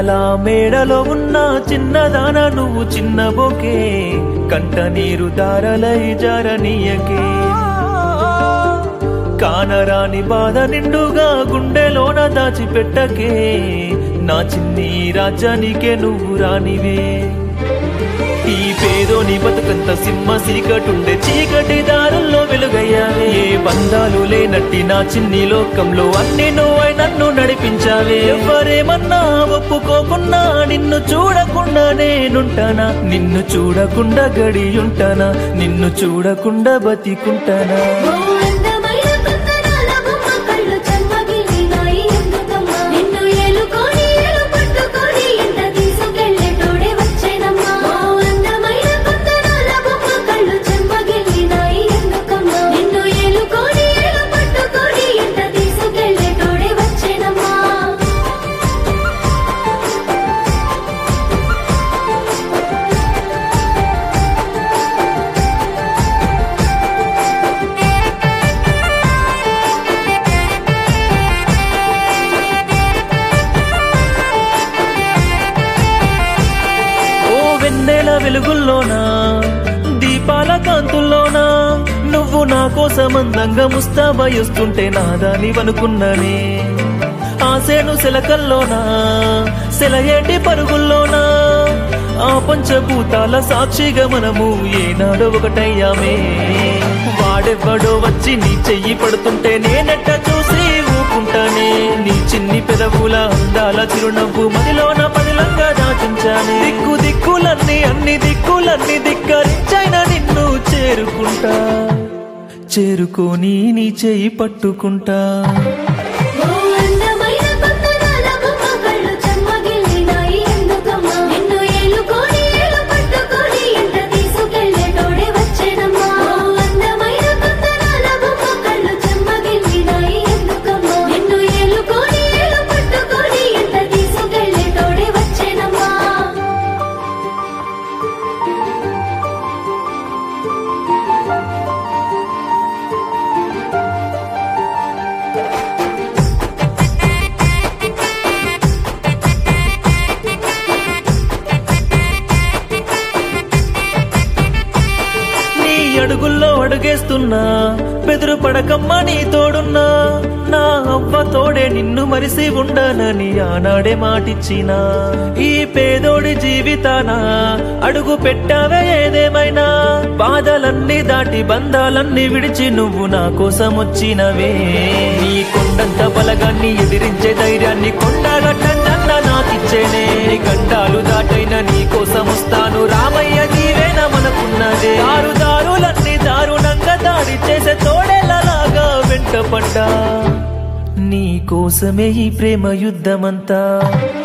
అందాల మేడలో ఉన్న చిన్నదాన నువ్వు చిన్న బొకే కంట నీరు దారలై జారనీయకే కానరాని బాధ నిండుగా గుండెలోన దాచిపెట్టకే నా చిన్ని రాజ్యానికే నువ్వు రానివే ఈ పేదోని బతుకంత సింహ సీకటుండే చీకటి దారుల్లో వెలుగయ్యావే ఏ బంధాలు లేనట్టి నా చిన్ని లోకంలో అన్ని నువ్వై నన్ను నడిపించావే ఎవరేమన్నా ఒప్పుకోకున్నా నిన్ను చూడకుండా నేనుంటానా నిన్ను చూడకుండా గడియుంటానా నిన్ను చూడకుండా బతికుంటానా ఓ అందమైన కుందనాల బొమ్మ కళ్ళు చెమ్మగిల్లినాయి ఎందుకమ్మా నిన్ను ఏలుకొని ఏలు పట్టుకొని ఇంట తీసుకెళ్ళేటోడే వచ్చేనమ్మా ఓ అందమైన కుందనాల బొమ్మ కళ్ళు చెమ్మగిల్లినాయి ఎందుకమ్మా నిన్ను ఏలుకొని ఏలు పట్టుకొని ఇంట తీసుకెళ్ళేటోడే వచ్చేనమ్మా ఓ వెన్నెల వెలుగుల్లోనా దీపాల కాంతుల్లోనా నువ్వు నా కోసం అందంగా ముస్తాబయ్యొస్తుంటే నాదాని వనుకున్నానే ఆసేను సెలకల్లోనా సెలయేటి పరుగుల్లోనా ఆ పంచభూతాల సాక్షిగా మనము ఏనాడో ఒకటయ్యామే వాడెవ్వడో వచ్చి నీ చెయ్యి పడుతుంటే నేనెట్ట చూసి ఊకుంటానే నీ చిన్ని పెదవుల అందాల చిరునవ్వు మదిలోన పదిలంగా దాచించానే దిక్కు దిక్కులన్నీ అన్ని దిక్కులన్నీ ధిక్కరించైన నిన్ను చేరుకుంటా చేరుకొని నీ చెయ్యి పట్టుకుంటా ఓ అందమైన కుందనాల బొమ్మ కళ్ళు చెమ్మగిల్లినాయి ఎందుకమ్మా నిన్ను ఏలుకొని ఏలు పట్టుకొని ఇంట తీసుకెళ్ళేటోడే వచ్చేనమ్మా ఓ అందమైన కుందనాల బొమ్మ కళ్ళు చెమ్మగిల్లినాయి ఎందుకమ్మా నిన్ను ఏలుకొని ఏలు పట్టుకొని ఇంట తీసుకెళ్ళేటోడే వచ్చేనమ్మా నీ అడుగుల్లో అడుగేస్తున్నా బెదురు పడకమ్మా నీ తోడున్నా నా అవ్వ తోడే నిన్ను మరిసి ఉండనని ఆనాడే మాటిచ్చినా ఈ పేదోడి జీవితాన అడుగు పెట్టావే ఏదేమైనా బాధలన్నీ దాటి బంధాలన్నీ విడిచి నువ్వు నా కోసం వచ్చినవే నీ కొండంత బలగాన్ని ఎదిరించే ధైర్యాన్ని కొండగట్టన్న నాకిచ్చేనే నీ గండాలు దాటైన నీ కోసం వస్తాను రామయ్య జీవేన మనకున్నదే దారు దారులన్నీ దారుణంగా దాడి చేసే తోడేలలాగా వెంటపడ్డా నీ కోసమే ఈ ప్రేమ యుద్ధమంతా